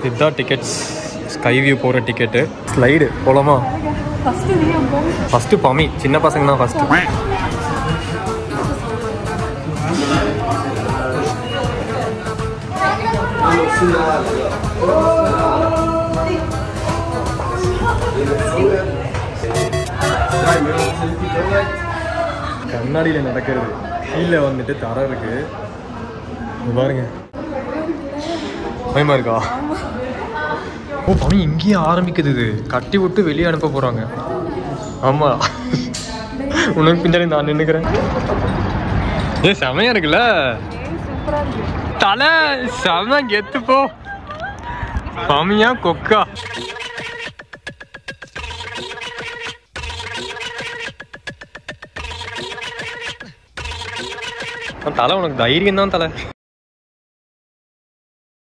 இதுதான் tickets sky view போகிற ticket slide போலாமா ஃபஸ்ட்டு நீ போ ஃபஸ்ட்டு பமி சின்ன பசங்க தான் ஃபஸ்ட்டு கண்ணாடியில் நடக்கிறது கீழே வந்துட்டு தர இருக்கு இங்க பாருங்க பயமா இருக்கா ஓ பமி இங்கேயே ஆரம்பிக்குது இது கட்டி விட்டு வெளியே அனுப்ப போறாங்க ஆமா உனக்கு பின்னாடி நான் நின்னுக்கிறேன் ஏ செமையா இருக்குல்ல சூப்பராக இருக்கு தலை செம கெத்து போ பமியா கொக்கா தலை உனக்கு தைரியம் தான் தலை